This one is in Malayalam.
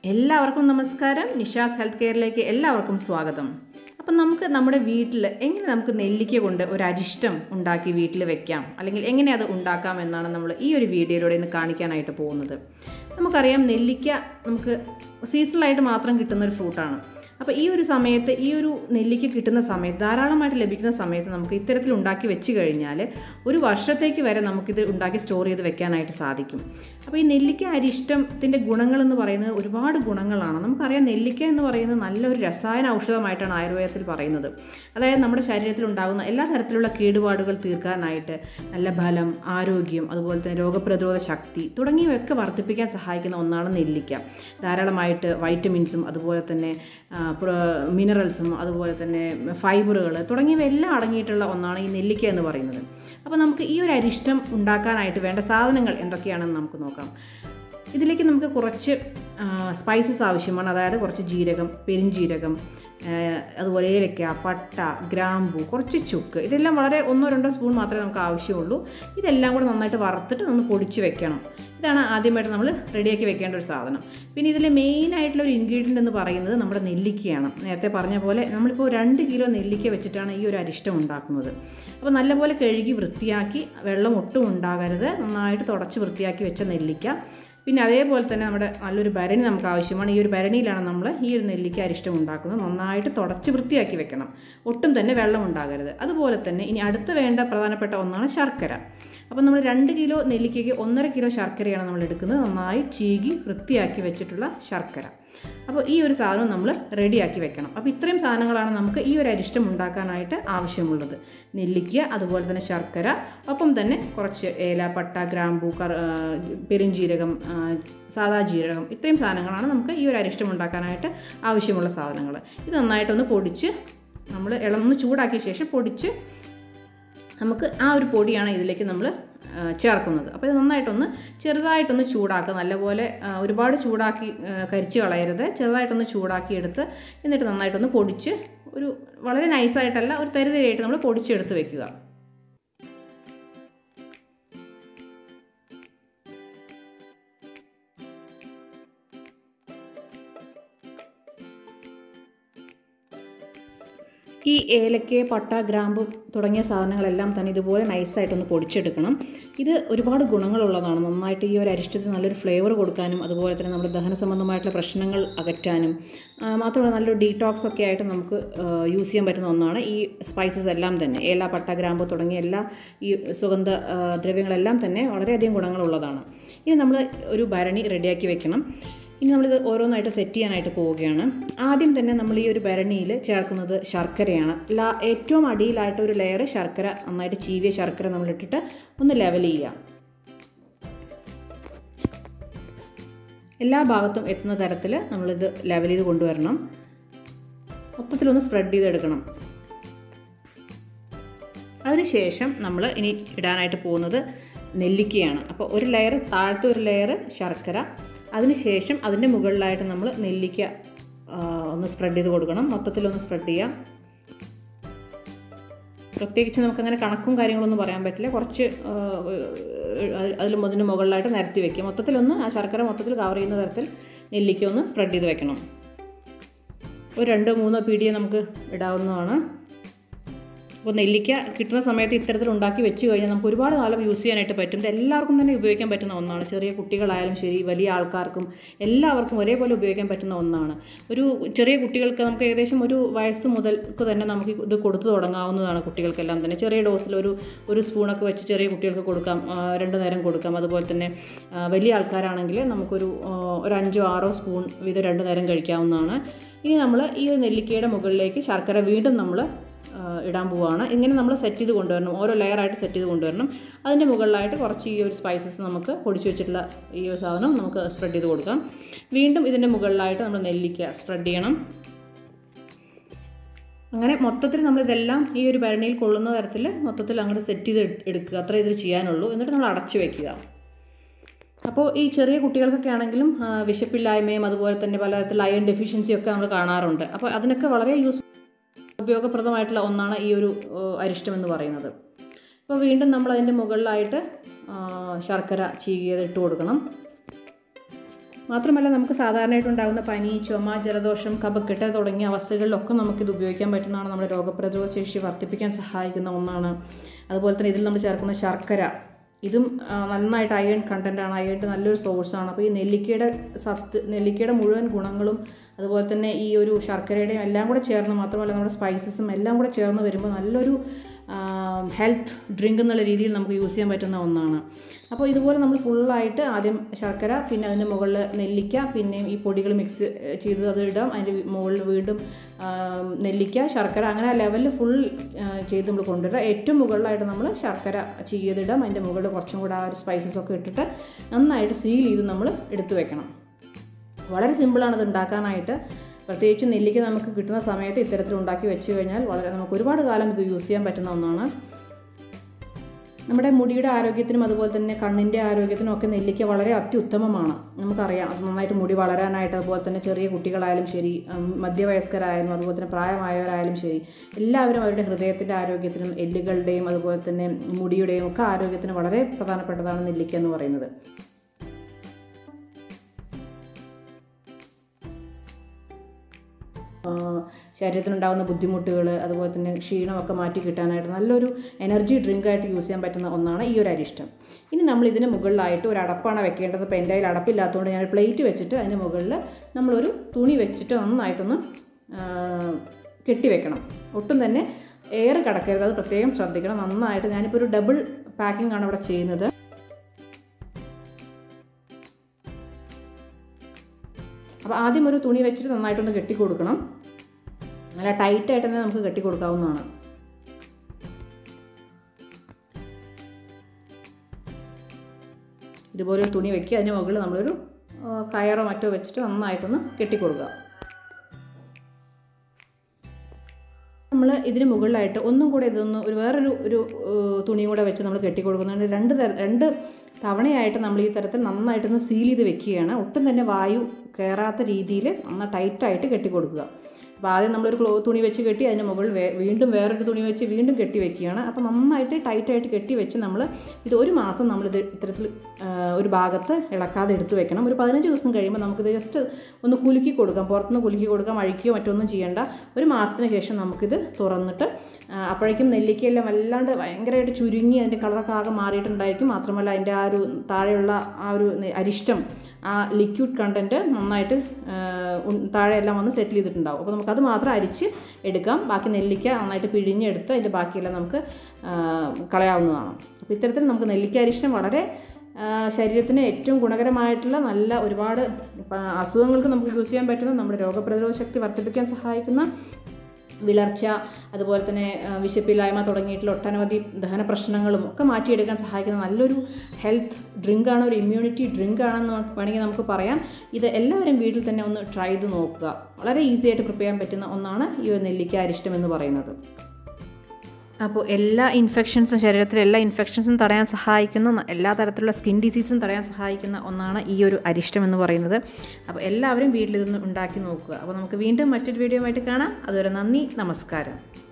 എല്ലാവർക്കും നമസ്കാരം നിഷാസ് ഹെൽത്ത് കെയറിലേക്ക് എല്ലാവർക്കും സ്വാഗതം അപ്പം നമുക്ക് നമ്മുടെ വീട്ടിൽ എങ്ങനെ നമുക്ക് നെല്ലിക്ക കൊണ്ട് ഒരു അരിഷ്ടം ഉണ്ടാക്കി വീട്ടിൽ വെക്കാം അല്ലെങ്കിൽ എങ്ങനെ അത് ഉണ്ടാക്കാം എന്നാണ് നമ്മൾ ഈ ഒരു വീഡിയോയിലൂടെ ഇന്ന് കാണിക്കാനായിട്ട് പോകുന്നത് നമുക്കറിയാം നെല്ലിക്ക നമുക്ക് സീസണലായിട്ട് മാത്രം കിട്ടുന്ന ഒരു ഫ്രൂട്ടാണ് അപ്പോൾ ഈ ഒരു സമയത്ത് ഈ ഒരു നെല്ലിക്ക കിട്ടുന്ന സമയത്ത് ധാരാളമായിട്ട് ലഭിക്കുന്ന സമയത്ത് നമുക്ക് ഇത്തരത്തിൽ ഉണ്ടാക്കി വെച്ച് കഴിഞ്ഞാൽ ഒരു വർഷത്തേക്ക് വരെ നമുക്കിത് ഉണ്ടാക്കി സ്റ്റോർ ചെയ്ത് വെക്കാനായിട്ട് സാധിക്കും അപ്പോൾ ഈ നെല്ലിക്ക അരിഷ്ടത്തിൻ്റെ ഗുണങ്ങളെന്ന് പറയുന്നത് ഒരുപാട് ഗുണങ്ങളാണ് നമുക്കറിയാം നെല്ലിക്ക എന്ന് പറയുന്നത് നല്ലൊരു രസായന ഔഷധമായിട്ടാണ് ആയുർവേദത്തിൽ പറയുന്നത് അതായത് നമ്മുടെ ശരീരത്തിൽ ഉണ്ടാകുന്ന എല്ലാ തരത്തിലുള്ള കേടുപാടുകൾ തീർക്കാനായിട്ട് നല്ല ബലം ആരോഗ്യം അതുപോലെ തന്നെ രോഗപ്രതിരോധ ശക്തി തുടങ്ങിയവയൊക്കെ വർദ്ധിപ്പിക്കാൻ സഹായിക്കുന്ന ഒന്നാണ് നെല്ലിക്ക ധാരാളമായിട്ട് വൈറ്റമിൻസും അതുപോലെ തന്നെ മിനറൽസും അതുപോലെ തന്നെ ഫൈബറുകൾ തുടങ്ങിയവ എല്ലാം അടങ്ങിയിട്ടുള്ള ഒന്നാണ് ഈ നെല്ലിക്ക എന്ന് പറയുന്നത് അപ്പോൾ നമുക്ക് ഈ ഒരു അരിഷ്ടം ഉണ്ടാക്കാനായിട്ട് വേണ്ട സാധനങ്ങൾ എന്തൊക്കെയാണെന്ന് നമുക്ക് നോക്കാം ഇതിലേക്ക് നമുക്ക് കുറച്ച് സ്പൈസസ് ആവശ്യമാണ് അതായത് കുറച്ച് ജീരകം പെരിഞ്ജീരകം അതുപോലെ ഏലക്ക പട്ട ഗ്രാമ്പു കുറച്ച് ചുക്ക് ഇതെല്ലാം വളരെ ഒന്നോ രണ്ടോ സ്പൂൺ മാത്രമേ നമുക്ക് ആവശ്യമുള്ളൂ ഇതെല്ലാം കൂടെ നന്നായിട്ട് വറുത്തിട്ട് ഒന്ന് പൊടിച്ച് വെക്കണം ഇതാണ് ആദ്യമായിട്ട് നമ്മൾ റെഡിയാക്കി വെക്കേണ്ട ഒരു സാധനം പിന്നെ ഇതിൽ മെയിനായിട്ടുള്ള ഒരു ഇൻഗ്രീഡിയൻ്റ് എന്ന് പറയുന്നത് നമ്മുടെ നെല്ലിക്കയാണ് നേരത്തെ പറഞ്ഞ പോലെ നമ്മളിപ്പോൾ രണ്ട് കിലോ നെല്ലിക്ക വെച്ചിട്ടാണ് ഈ ഒരു അരിഷ്ടം ഉണ്ടാക്കുന്നത് അപ്പോൾ നല്ലപോലെ കഴുകി വൃത്തിയാക്കി വെള്ളം ഒട്ടും ഉണ്ടാകരുത് നന്നായിട്ട് തുടച്ച് വൃത്തിയാക്കി വെച്ച നെല്ലിക്ക പിന്നെ അതേപോലെ തന്നെ നമ്മുടെ നല്ലൊരു ഭരണി നമുക്ക് ആവശ്യമാണ് ഈ ഒരു ഭരണിയിലാണ് നമ്മൾ ഈ ഒരു നെല്ലിക്ക അരിഷ്ടം ഉണ്ടാക്കുന്നത് നന്നായിട്ട് തുടച്ച് വൃത്തിയാക്കി വെക്കണം ഒട്ടും തന്നെ വെള്ളം ഉണ്ടാകരുത് അതുപോലെ തന്നെ ഇനി അടുത്ത് വേണ്ട പ്രധാനപ്പെട്ട ഒന്നാണ് ശർക്കര അപ്പോൾ നമ്മൾ രണ്ട് കിലോ നെല്ലിക്കയ്ക്ക് ഒന്നര കിലോ ശർക്കരയാണ് നമ്മൾ എടുക്കുന്നത് നന്നായി ചീകി വൃത്തിയാക്കി വെച്ചിട്ടുള്ള ശർക്കര അപ്പോൾ ഈ ഒരു സാധനം നമ്മൾ റെഡിയാക്കി വെക്കണം അപ്പോൾ ഇത്രയും സാധനങ്ങളാണ് നമുക്ക് ഈ ഒരു അരിഷ്ടം ഉണ്ടാക്കാനായിട്ട് ആവശ്യമുള്ളത് നെല്ലിക്ക അതുപോലെ തന്നെ ശർക്കര ഒപ്പം തന്നെ കുറച്ച് ഏല പട്ട ഗ്രാമ്പൂ കർ പെരുംജീരകം സാദാ ജീരകം ഇത്രയും സാധനങ്ങളാണ് നമുക്ക് ഈ ഒരു അരിഷ്ടം ഉണ്ടാക്കാനായിട്ട് ആവശ്യമുള്ള സാധനങ്ങൾ ഇത് നന്നായിട്ടൊന്ന് പൊടിച്ച് നമ്മൾ ഇളന്ന് ചൂടാക്കിയ ശേഷം പൊടിച്ച് നമുക്ക് ആ ഒരു പൊടിയാണ് ഇതിലേക്ക് നമ്മൾ ചേർക്കുന്നത് അപ്പോൾ ഇത് നന്നായിട്ടൊന്ന് ചെറുതായിട്ടൊന്ന് ചൂടാക്കുക നല്ലപോലെ ഒരുപാട് ചൂടാക്കി കരിച്ച് കളയരുത് ചെറുതായിട്ടൊന്ന് ചൂടാക്കി എടുത്ത് എന്നിട്ട് നന്നായിട്ടൊന്ന് പൊടിച്ച് ഒരു വളരെ നൈസായിട്ടല്ല ഒരു തരിതരിയായിട്ട് നമ്മൾ പൊടിച്ചെടുത്ത് വെക്കുക ഈ ഏലക്ക പട്ട ഗ്രാമ്പ് തുടങ്ങിയ സാധനങ്ങളെല്ലാം തന്നെ ഇതുപോലെ നൈസായിട്ടൊന്ന് പൊടിച്ചെടുക്കണം ഇത് ഒരുപാട് ഗുണങ്ങളുള്ളതാണ് നന്നായിട്ട് ഈ ഒരു അരിഷ്ടത്തിന് നല്ലൊരു ഫ്ലേവർ കൊടുക്കാനും അതുപോലെ തന്നെ നമ്മുടെ ദഹന സംബന്ധമായിട്ടുള്ള പ്രശ്നങ്ങൾ അകറ്റാനും മാത്രമല്ല നല്ലൊരു ഡീടോക്സ് ഒക്കെ ആയിട്ട് നമുക്ക് യൂസ് ചെയ്യാൻ പറ്റുന്ന ഒന്നാണ് ഈ സ്പൈസസ് എല്ലാം തന്നെ ഏല പട്ട ഗ്രാമ്പ് തുടങ്ങിയ എല്ലാ ഈ സുഗന്ധ ദ്രവ്യങ്ങളെല്ലാം തന്നെ വളരെയധികം ഗുണങ്ങളുള്ളതാണ് ഇനി നമ്മൾ ഒരു ഭരണി റെഡിയാക്കി വെക്കണം ഇനി നമ്മളിത് ഓരോന്നായിട്ട് സെറ്റ് ചെയ്യാനായിട്ട് പോവുകയാണ് ആദ്യം തന്നെ നമ്മൾ ഈ ഒരു ഭരണിയിൽ ചേർക്കുന്നത് ശർക്കരയാണ് ലാ ഏറ്റവും അടിയിലായിട്ട് ഒരു ലെയർ ശർക്കര നന്നായിട്ട് ചീവിയ ശർക്കര നമ്മളിട്ടിട്ട് ഒന്ന് ലെവൽ ചെയ്യുക എല്ലാ ഭാഗത്തും എത്തുന്ന തരത്തിൽ നമ്മളിത് ലെവൽ ചെയ്ത് കൊണ്ടുവരണം മൊത്തത്തിലൊന്ന് സ്പ്രെഡ് ചെയ്തെടുക്കണം അതിനുശേഷം നമ്മൾ ഇനി ഇടാനായിട്ട് പോകുന്നത് നെല്ലിക്കയാണ് അപ്പോൾ ഒരു ലെയർ താഴത്തെ ഒരു ലെയർ ശർക്കര അതിനുശേഷം അതിൻ്റെ മുകളിലായിട്ട് നമ്മൾ നെല്ലിക്ക ഒന്ന് സ്പ്രെഡ് ചെയ്ത് കൊടുക്കണം മൊത്തത്തിലൊന്ന് സ്പ്രെഡ് ചെയ്യാം പ്രത്യേകിച്ച് നമുക്കങ്ങനെ കണക്കും കാര്യങ്ങളൊന്നും പറയാൻ പറ്റില്ല കുറച്ച് അതിൽ അതിന് മുകളിലായിട്ട് നിരത്തി വെക്കുക മൊത്തത്തിലൊന്ന് ആ ശർക്കര മൊത്തത്തിൽ കവർ ചെയ്യുന്ന തരത്തിൽ നെല്ലിക്ക ഒന്ന് സ്പ്രെഡ് ചെയ്ത് വെക്കണം ഒരു രണ്ടോ മൂന്നോ പീടിയെ നമുക്ക് ഇടാവുന്നതാണ് അപ്പോൾ നെല്ലിക്ക കിട്ടുന്ന സമയത്ത് ഇത്തരത്തിൽ ഉണ്ടാക്കി വെച്ച് കഴിഞ്ഞാൽ നമുക്ക് ഒരുപാട് കാലം യൂസ് ചെയ്യാനായിട്ട് പറ്റും ഇത് എല്ലാവർക്കും തന്നെ ഉപയോഗിക്കാൻ പറ്റുന്ന ഒന്നാണ് ചെറിയ കുട്ടികളായാലും ശരി വലിയ ആൾക്കാർക്കും എല്ലാവർക്കും ഒരേപോലെ ഉപയോഗിക്കാൻ പറ്റുന്ന ഒന്നാണ് ഒരു ചെറിയ കുട്ടികൾക്ക് നമുക്ക് ഏകദേശം ഒരു വയസ്സ് മുതൽക്ക് തന്നെ നമുക്ക് ഇത് കൊടുത്തു തുടങ്ങാവുന്നതാണ് കുട്ടികൾക്കെല്ലാം തന്നെ ചെറിയ ഡോസിൽ ഒരു ഒരു സ്പൂണൊക്കെ വെച്ച് ചെറിയ കുട്ടികൾക്ക് കൊടുക്കാം രണ്ട് നേരം കൊടുക്കാം അതുപോലെ തന്നെ വലിയ ആൾക്കാരാണെങ്കിൽ നമുക്കൊരു ഒരു അഞ്ചോ ആറോ സ്പൂൺ വീതം രണ്ട് നേരം കഴിക്കാവുന്നതാണ് ഇനി നമ്മൾ ഈ ഒരു നെല്ലിക്കയുടെ മുകളിലേക്ക് ശർക്കര വീണ്ടും നമ്മൾ ഇടാൻ പോവുകയാണ് ഇങ്ങനെ നമ്മൾ സെറ്റ് ചെയ്ത് കൊണ്ടുവരണം ഓരോ ലെയറായിട്ട് സെറ്റ് ചെയ്ത് കൊണ്ടുവരണം അതിൻ്റെ മുകളിലായിട്ട് കുറച്ച് ഈ ഒരു സ്പൈസസ് നമുക്ക് പൊടിച്ചു വെച്ചിട്ടുള്ള ഈ ഒരു സാധനം നമുക്ക് സ്പ്രെഡ് ചെയ്ത് കൊടുക്കാം വീണ്ടും ഇതിൻ്റെ മുകളിലായിട്ട് നമ്മൾ നെല്ലിക്ക സ്പ്രെഡ് ചെയ്യണം അങ്ങനെ മൊത്തത്തിൽ നമ്മൾ ഇതെല്ലാം ഈ ഒരു ഭരണിയിൽ കൊള്ളുന്ന തരത്തിൽ മൊത്തത്തിൽ അങ്ങോട്ട് സെറ്റ് ചെയ്ത് എടുക്കുക അത്ര ഇതിൽ ചെയ്യാനുള്ളൂ എന്നിട്ട് നമ്മൾ അടച്ചു വെക്കുക അപ്പോൾ ഈ ചെറിയ കുട്ടികൾക്കൊക്കെ ആണെങ്കിലും വിശപ്പില്ലായ്മയും അതുപോലെ തന്നെ പലതരത്തിലുള്ള അയൺ ഡെഫിഷ്യൻസി ഒക്കെ നമ്മൾ കാണാറുണ്ട് അപ്പോൾ അതിനൊക്കെ വളരെ യൂസ് ഉപയോഗപ്രദമായിട്ടുള്ള ഒന്നാണ് ഈ ഒരു അരിഷ്ടം എന്ന് പറയുന്നത് അപ്പോൾ വീണ്ടും നമ്മൾ അതിൻ്റെ മുകളിലായിട്ട് ശർക്കര ചീകിയത് ഇട്ട് കൊടുക്കണം മാത്രമല്ല നമുക്ക് സാധാരണയായിട്ട് ഉണ്ടാകുന്ന പനി ചുമ ജലദോഷം കഫക്കെട്ട് തുടങ്ങിയ അവസ്ഥകളിലൊക്കെ നമുക്കിത് ഉപയോഗിക്കാൻ പറ്റുന്നതാണ് നമ്മുടെ രോഗപ്രതിരോധ ശേഷി വർദ്ധിപ്പിക്കാൻ സഹായിക്കുന്ന ഒന്നാണ് അതുപോലെ തന്നെ ഇതിൽ നമ്മൾ ചേർക്കുന്ന ശർക്കര ഇതും ആ, നന്നായിട്ട് അയൺ കണ്ടൻ്റാണ് അയണിൻ്റെ നല്ലൊരു സോഴ്സാണ് അപ്പോൾ ഈ നെല്ലിക്കയുടെ സത്ത് നെല്ലിക്കയുടെ മുഴുവൻ ഗുണങ്ങളും അതുപോലെ തന്നെ ഈ ഒരു ശർക്കരയുടെയും എല്ലാം കൂടെ ചേർന്ന് മാത്രമല്ല നമ്മുടെ സ്പൈസസും എല്ലാം കൂടെ ചേർന്ന് വരുമ്പോൾ നല്ലൊരു ഹെൽത്ത് ഡ്രിങ്ക് എന്നുള്ള രീതിയിൽ നമുക്ക് യൂസ് ചെയ്യാൻ പറ്റുന്ന ഒന്നാണ് അപ്പോൾ ഇതുപോലെ നമ്മൾ ഫുള്ളായിട്ട് ആദ്യം ശർക്കര പിന്നെ അതിൻ്റെ മുകളിൽ നെല്ലിക്ക പിന്നെ ഈ പൊടികൾ മിക്സ് ചെയ്ത് അത് ഇടാം അതിൻ്റെ മുകളിൽ വീണ്ടും ആ, നെല്ലിക്ക ശർക്കര അങ്ങനെ ആ ലെവലിൽ ഫുൾ ചെയ്ത് നമ്മൾ കൊണ്ടുവരിക ഏറ്റവും മുകളിലായിട്ട് നമ്മൾ ശർക്കര ചെയ്തിടാം അതിൻ്റെ മുകളിൽ കുറച്ചും കൂടെ ആ ഒരു സ്പൈസസ് ഒക്കെ ഇട്ടിട്ട് നന്നായിട്ട് സീൽ ചെയ്ത് നമ്മൾ എടുത്തു വെക്കണം വളരെ സിമ്പിളാണ് ഇത് ഉണ്ടാക്കാനായിട്ട് പ്രത്യേകിച്ച് നെല്ലിക്ക നമുക്ക് കിട്ടുന്ന സമയത്ത് ഇത്തരത്തിൽ ഉണ്ടാക്കി വെച്ച് കഴിഞ്ഞാൽ വളരെ നമുക്ക് ഒരുപാട് കാലം ഇത് യൂസ് ചെയ്യാൻ പറ്റുന്ന ഒന്നാണ് നമ്മുടെ മുടിയുടെ ആരോഗ്യത്തിനും അതുപോലെ തന്നെ കണ്ണിൻ്റെ ആരോഗ്യത്തിനും ഒക്കെ നെല്ലിക്ക വളരെ അത്യുത്തമമാണ് നമുക്കറിയാം അത് നന്നായിട്ട് മുടി വളരാനായിട്ട് അതുപോലെ തന്നെ ചെറിയ കുട്ടികളായാലും ശരി ഉം, മധ്യവയസ്കരായാലും അതുപോലെ തന്നെ പ്രായമായവരായാലും ശരി എല്ലാവരും അവരുടെ ഹൃദയത്തിൻ്റെ ആരോഗ്യത്തിനും എല്ലുകളുടെയും അതുപോലെ തന്നെ മുടിയുടെയും ഒക്കെ ആരോഗ്യത്തിന് വളരെ പ്രധാനപ്പെട്ടതാണ് നെല്ലിക്ക എന്ന് പറയുന്നത് ആ, ശരീരത്തിനുണ്ടാകുന്ന ബുദ്ധിമുട്ടുകൾ അതുപോലെ തന്നെ ക്ഷീണമൊക്കെ മാറ്റി കിട്ടാനായിട്ട് നല്ലൊരു എനർജി ഡ്രിങ്ക് ആയിട്ട് യൂസ് ചെയ്യാൻ പറ്റുന്ന ഒന്നാണ് ഈ ഒരു അരിഷ്ടം ഇനി നമ്മൾ ഇതിന് മുകളിലായിട്ട് ഒരു അടപ്പാണ് വെക്കേണ്ടത് ഇപ്പോൾ എൻ്റെ കയ്യിൽ അടപ്പില്ലാത്തതുകൊണ്ട് ഞാൻ പ്ലേറ്റ് വെച്ചിട്ട് അതിന് മുകളിൽ നമ്മളൊരു തുണി വെച്ചിട്ട് നന്നായിട്ടൊന്ന് ആ, കെട്ടിവെക്കണം ഒട്ടും തന്നെ എയർ കിടക്കരുത് അത് പ്രത്യേകം ശ്രദ്ധിക്കണം നന്നായിട്ട് ഞാനിപ്പോൾ ഒരു ഡബിൾ പാക്കിംഗ് ആണ് ഇവിടെ ചെയ്യുന്നത് അപ്പോൾ ആദ്യം ഒരു തുണി വെച്ചിട്ട് നന്നായിട്ടൊന്ന് കെട്ടി കൊടുക്കണം നല്ല ടൈറ്റായിട്ട് തന്നെ നമുക്ക് കെട്ടി കൊടുക്കാവുന്നതാണ് ഇതുപോലെ ഒരു തുണി വെക്കുക അതിന് മുകളിൽ നമ്മളൊരു ആ, കയറോ മറ്റോ വെച്ചിട്ട് നന്നായിട്ടൊന്ന് കെട്ടിക്കൊടുക്കുക നമ്മൾ ഇതിന് മുകളിലായിട്ട് ഒന്നും കൂടെ ഇതൊന്ന് ഒരു വേറൊരു ഒരു ഏഹ്, തുണിയും കൂടെ വെച്ച് നമ്മൾ കെട്ടിക്കൊടുക്കുന്നുണ്ട് രണ്ട് തര രണ്ട് തവണയായിട്ട് നമ്മൾ ഈ തരത്തിൽ നന്നായിട്ടൊന്ന് സീൽ ചെയ്ത് വെക്കുകയാണ് ഒട്ടും തന്നെ വായു കയറാത്ത രീതിയിൽ നന്നായി ടൈറ്റായിട്ട് കെട്ടിക്കൊടുക്കുക അപ്പോൾ ആദ്യം നമ്മളൊരു ക്ലോ തുണി വെച്ച് കെട്ടി അതിന് മുകളിൽ വേ വീണ്ടും വേറൊരു തുണി വെച്ച് വീണ്ടും കെട്ടി വെക്കുകയാണ് അപ്പോൾ നന്നായിട്ട് ടൈറ്റായിട്ട് കെട്ടി വെച്ച് നമ്മൾ ഇത് ഒരു മാസം നമ്മളിത് ഇത്തരത്തിൽ ആ, ഒരു ഭാഗത്ത് ഇളക്കാതെ എടുത്ത് വെക്കണം ഒരു പതിനഞ്ച് ദിവസം കഴിയുമ്പോൾ നമുക്കിത് ജസ്റ്റ് ഒന്ന് കുലുക്കി കൊടുക്കാം പുറത്തുനിന്ന് കുലുക്കി കൊടുക്കാം അഴിക്കുകയോ മറ്റൊന്നും ചെയ്യേണ്ട ഒരു മാസത്തിന് ശേഷം നമുക്കിത് തുറന്നിട്ട് ആ, അപ്പോഴേക്കും നെല്ലിക്കയെല്ലാം വല്ലാണ്ട് ഭയങ്കരമായിട്ട് ചുരുങ്ങി അതിൻ്റെ കളറൊക്കെ ആകെ മാറിയിട്ടുണ്ടായിരിക്കും മാത്രമല്ല അതിൻ്റെ ആ ഒരു താഴെയുള്ള ആ ഒരു നെ- അരിഷ്ടം ആ ലിക്വിഡ് കണ്ടൻറ്റ് നന്നായിട്ട് ആ, ഉൺ- താഴെയെല്ലാം വന്ന് സെറ്റിൽ ചെയ്തിട്ടുണ്ടാവും അപ്പോൾ നമുക്കത് മാത്രം അരിച്ച് എടുക്കാം ബാക്കി നെല്ലിക്ക നന്നായിട്ട് പിഴിഞ്ഞെടുത്ത് അതിൻ്റെ ബാക്കിയെല്ലാം നമുക്ക് ആ, കളയാവുന്നതാണ് അപ്പോൾ ഇത്തരത്തിൽ നമുക്ക് നെല്ലിക്ക അരിഷ്ടം വളരെ ആ, ശരീരത്തിന് ഏറ്റവും ഗുണകരമായിട്ടുള്ള നല്ല ഒരുപാട് പ- അസുഖങ്ങൾക്ക് നമുക്ക് യൂസ് ചെയ്യാൻ പറ്റുന്ന നമ്മുടെ രോഗപ്രതിരോധ ശക്തി വർദ്ധിപ്പിക്കാൻ സഹായിക്കുന്ന വിളർച്ച അതുപോലെ തന്നെ ആ, വിശപ്പില്ലായ്മ തുടങ്ങിയിട്ടുള്ള ഒട്ടനവധി ദഹന പ്രശ്നങ്ങളും ഒക്കെ മാറ്റിയെടുക്കാൻ സഹായിക്കുന്ന നല്ലൊരു ഹെൽത്ത് ഡ്രിങ്കാണ് ഒരു ഇമ്മ്യൂണിറ്റി ഡ്രിങ്ക് ആണെന്ന് വേണമെങ്കിൽ നമുക്ക് പറയാം ഇത് എല്ലാവരും വീട്ടിൽ തന്നെ ഒന്ന് ട്രൈ ചെയ്ത് നോക്കുക വളരെ ഈസി ആയിട്ട് പ്രിപ്പയർ ചെയ്യാൻ പറ്റുന്ന ഒന്നാണ് ഈ ഒരു നെല്ലിക്ക അരിഷ്ടം എന്ന് പറയുന്നത് അപ്പോൾ എല്ലാ ഇൻഫെക്ഷൻസും ശരീരത്തിലെ എല്ലാ ഇൻഫെക്ഷൻസും തടയാൻ സഹായിക്കുന്ന ന- എല്ലാ തരത്തിലുള്ള സ്കിൻ ഡിസീസും തടയാൻ സഹായിക്കുന്ന ഒന്നാണ് ഈ ഒരു അരിഷ്ടം എന്ന് പറയുന്നത് അപ്പോൾ എല്ലാവരും വീട്ടിലിതൊന്ന് ഉണ്ടാക്കി നോക്കുക അപ്പോൾ നമുക്ക് വീണ്ടും മറ്റൊരു വീഡിയോ ആയിട്ട് കാണാം അതുവരെ നന്ദി നമസ്കാരം